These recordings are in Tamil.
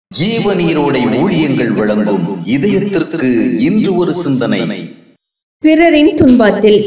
ஜீவநீரோடை ஊழியங்கள் வழங்கும் இதயத்திற்கு இன்று ஒரு சிந்தனை பிறரின் துன்பத்தில்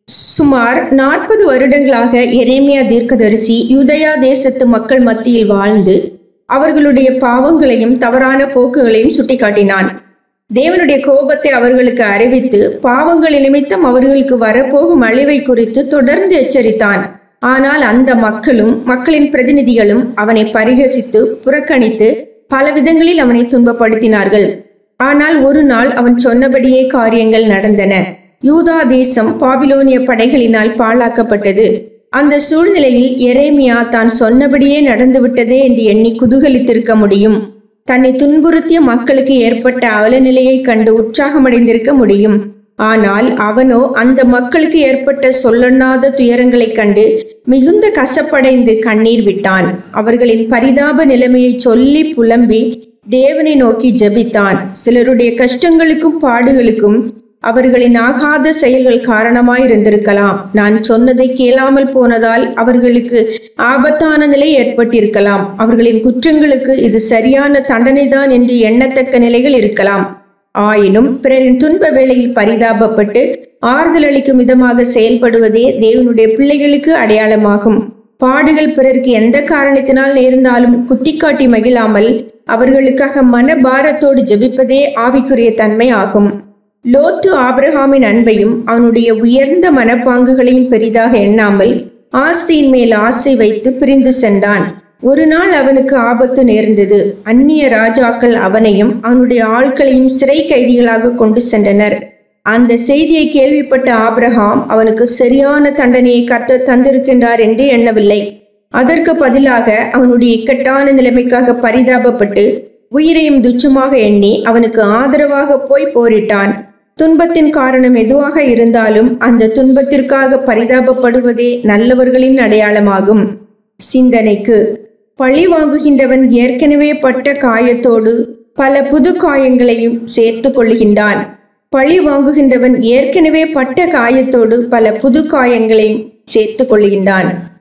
சுமார் நாற்பது வருடங்களாக எரேமியா தீர்க்கதரிசி யூதயா தேசத்து மக்கள் மத்தியில் வாழ்ந்து அவர்களுடைய பாவங்களையும் தவறான போக்குகளையும் சுட்டிக்காட்டினான் தேவனுடைய கோபத்தை அவர்களுக்கு அறிவித்து பாவங்கள் நிமித்தம் அவர்களுக்கு வரப்போகும் அழிவை குறித்து தொடர்ந்து எச்சரித்தான் ஆனால் அந்த மக்களும் மக்களின் பிரதிநிதிகளும் அவனை பரிகசித்து புறக்கணித்து பல விதங்களில் அவனை துன்பப்படுத்தினார்கள் ஆனால் ஒரு நாள் அவன் சொன்னபடியே காரியங்கள் நடந்தன யூதா தேசம் பாபிலோனிய படைகளினால் பாழாக்கப்பட்டது அந்த சூழ்நிலையில் எரேமியா தான் சொன்னபடியே நடந்துவிட்டதே என்று எண்ணி குதூகலித்திருக்க முடியும் தன்னை துன்புறுத்திய மக்களுக்கு ஏற்பட்ட அவலநிலையை கண்டு உற்சாகமடைந்திருக்க முடியும் ஆனால் அவனோ அந்த மக்களுக்கு ஏற்பட்ட சொல்லொண்ணாத துயரங்களைக் கண்டு மிகுந்த கசப்படைந்து கண்ணீர் விட்டான் அவர்களின் பரிதாப நிலைமையை சொல்லி புலம்பி தேவனை நோக்கி ஜெபித்தான் சிலருடைய கஷ்டங்களுக்கும் பாடுகளுக்கும் அவர்களின் ஆகாத செயல்கள் காரணமாயிருந்திருக்கலாம் நான் சொன்னதை கேளாமல் போனதால் அவர்களுக்கு ஆபத்தான நிலை ஏற்பட்டிருக்கலாம் அவர்களின் குற்றங்களுக்கு இது சரியான தண்டனைதான் என்று எண்ணத்தக்க நிலைகள் இருக்கலாம் ஆயினும் பிறரின் துன்ப வேளையில் பரிதாபப்பட்டு ஆறுதல் அளிக்கும் விதமாக செயல்படுவதே தேவனுடைய பிள்ளைகளுக்கு அடையாளமாகும் பாடுகள் பிறருக்கு எந்த காரணத்தினால் நேர்ந்தாலும் குத்திக்காட்டி மகிழாமல் அவர்களுக்காக மனபாரத்தோடு ஜெபிப்பதே ஆவிக்குரிய தன்மை ஆகும் லோத்து ஆபிரகாமின் அன்பையும் அவனுடைய உயர்ந்த மனப்பாங்குகளையும் பெரிதாக எண்ணாமல் ஆஸ்தியின் மேல் ஆசை வைத்து பிரிந்து சென்றான் ஒரு நாள் அவனுக்கு ஆபத்து நேர்ந்தது அந்நிய ராஜாக்கள் அவனையும் அவனுடைய ஆட்களையும் சிறை கைதிகளாக கொண்டு சென்றனர் அந்த செய்தியை கேள்விப்பட்ட ஆபிரகாம் அவனுக்கு சரியான தண்டனையை கர்த்தர் தந்திருக்கின்றார் என்று எண்ணவில்லை அதற்கு பதிலாக அவனுடைய இக்கட்டான நிலைமைக்காக பரிதாபப்பட்டு உயிரையும் துச்சமாக எண்ணி அவனுக்கு ஆதரவாக போய் போரிட்டான் துன்பத்தின் காரணம் எதுவாக இருந்தாலும் அந்த துன்பத்திற்காக பரிதாபப்படுவதே நல்லவர்களின் அடையாளமாகும் சிந்தனைக்கு பழி வாங்குகின்றவன் ஏற்கனவே பட்ட காயத்தோடு பல புது காயங்களையும் சேர்த்து கொள்ளுகின்றான் பழி வாங்குகின்றவன் ஏற்கனவே பட்ட காயத்தோடு பல புது காயங்களையும் சேர்த்து கொள்கின்றான்